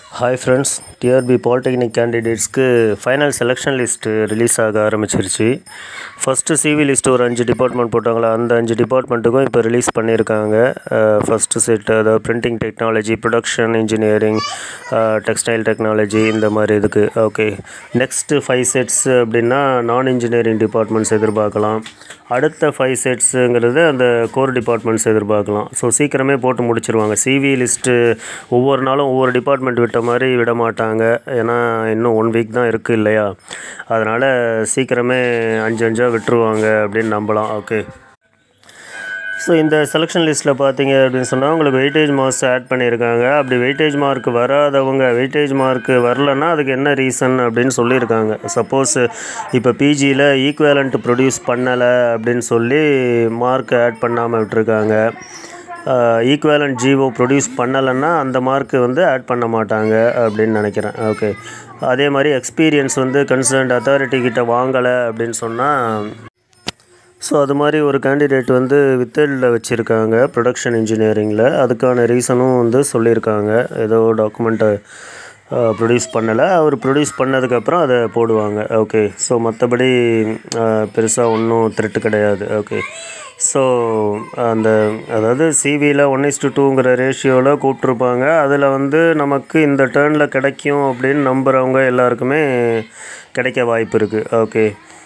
hi friends TRB polytechnic கேண்டிடேட்ஸ்க்கு final selection list release ஆக ஆரம்பிச்சிருச்சு ஃபஸ்ட்டு சிவி லிஸ்ட் ஒரு அஞ்சு டிபார்ட்மெண்ட் போட்டாங்களா அந்த அஞ்சு டிபார்ட்மெண்ட்டுக்கும் இப்போ ரிலீஸ் பண்ணியிருக்காங்க ஃபஸ்ட்டு செட் அதாவது printing technology production engineering textile technology இந்த மாதிரி இதுக்கு ஓகே நெக்ஸ்ட்டு ஃபைவ் செட்ஸ் அப்படின்னா நான் இன்ஜினியரிங் டிபார்ட்மெண்ட்ஸ் எதிர்பார்க்கலாம் அடுத்த ஃபைவ் செட்ஸுங்கிறது அந்த கோர் டிபார்ட்மெண்ட்ஸ் எதிர்பார்க்கலாம் ஸோ சீக்கிரமே போட்டு முடிச்சிருவாங்க சிவி லிஸ்ட்டு ஒவ்வொரு நாளும் ஒவ்வொரு டிபார்ட்மெண்ட் விட்ட மாதிரி விட மாட்டாங்க ஏன்னா இன்னும் ஒன் வீக் தான் இருக்குது இல்லையா அதனால் சீக்கிரமே அஞ்சு அஞ்சாக விட்டுருவாங்க அப்படின்னு நம்பலாம் ஓகே ஸோ இந்த செலெக்ஷன் லிஸ்ட்டில் பார்த்தீங்க அப்படின்னு சொன்னால் உங்களுக்கு வெயிட்டேஜ் மார்க்ஸ் ஆட் பண்ணியிருக்காங்க அப்படி வெயிட்டேஜ் மார்க் வராதவங்க வெயிட்டேஜ் மார்க் வரலன்னா அதுக்கு என்ன ரீசன் அப்படின்னு சொல்லியிருக்காங்க சப்போஸ் இப்போ பிஜியில் ஈக்குவேலண்ட் ப்ரொடியூஸ் பண்ணலை அப்படின்னு சொல்லி மார்க் ஆட் பண்ணாமல் விட்டுருக்காங்க ஈக்குவேலண்ட் ஜிஓ ப்ரொடியூஸ் பண்ணலைன்னா அந்த மார்க்கு வந்து ஆட் பண்ண மாட்டாங்க அப்படின்னு நினைக்கிறேன் ஓகே அதே மாதிரி எக்ஸ்பீரியன்ஸ் வந்து கன்சர்ன்ட் அத்தாரிட்டி கிட்ட வாங்கலை அப்படின்னு சொன்னால் ஸோ அது மாதிரி ஒரு கேண்டிடேட் வந்து வித்தேடில் வச்சுருக்காங்க ப்ரொடக்ஷன் இன்ஜினியரிங்கில் அதுக்கான ரீசனும் வந்து சொல்லியிருக்காங்க ஏதோ டாக்குமெண்ட்டை ப்ரொடியூஸ் பண்ணலை அவர் ப்ரொடியூஸ் பண்ணதுக்கப்புறம் அதை போடுவாங்க ஓகே ஸோ மற்றபடி பெருசாக ஒன்றும் த்ரெட்டு கிடையாது ஓகே ஸோ அந்த அதாவது சிவியில் ஒன் இஸ் டு டூங்கிற ரேஷியோவில் கூப்பிட்ருப்பாங்க அதில் வந்து நமக்கு இந்த டேர்னில் கிடைக்கும் அப்படின்னு நம்புகிறவங்க எல்லாருக்குமே கிடைக்க வாய்ப்பு இருக்குது ஓகே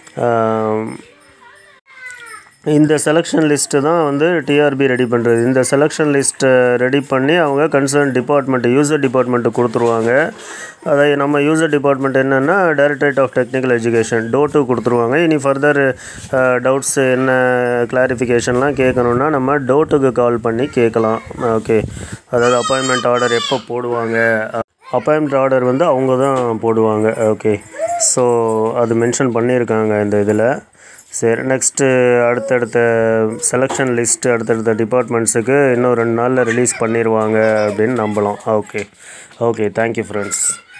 இந்த செலெக்ஷன் லிஸ்ட்டு தான் வந்து டிஆர்பி ரெடி பண்ணுறது இந்த செலெக்ஷன் லிஸ்ட்டை ரெடி பண்ணி அவங்க கன்சர்ன் டிபார்ட்மெண்ட்டு யூசர் டிபார்ட்மெண்ட்டு கொடுத்துருவாங்க அதை நம்ம யூசர் டிபார்ட்மெண்ட் என்னென்னா டைரக்டரேட் ஆஃப் டெக்னிக்கல் எஜுகேஷன் டோட்டு கொடுத்துருவாங்க இனி ஃபர்தர் டவுட்ஸ் என்ன கிளாரிஃபிகேஷன்லாம் கேட்கணுன்னா நம்ம டோட்டுக்கு கால் பண்ணி கேட்கலாம் ஓகே அதாவது அப்பாயின்மெண்ட் ஆர்டர் எப்போ போடுவாங்க அப்பாயின்மெண்ட் ஆர்டர் வந்து அவங்க தான் போடுவாங்க ஓகே ஸோ அது மென்ஷன் பண்ணியிருக்காங்க இந்த இதில் சரி நெக்ஸ்ட்டு அடுத்தடுத்த செலெக்ஷன் லிஸ்ட்டு அடுத்தடுத்த டிபார்ட்மெண்ட்ஸுக்கு இன்னும் ரெண்டு நாளில் ரிலீஸ் பண்ணிடுவாங்க அப்படின்னு நம்பலாம் ஓகே ஓகே தேங்க்யூ ஃப்ரெண்ட்ஸ்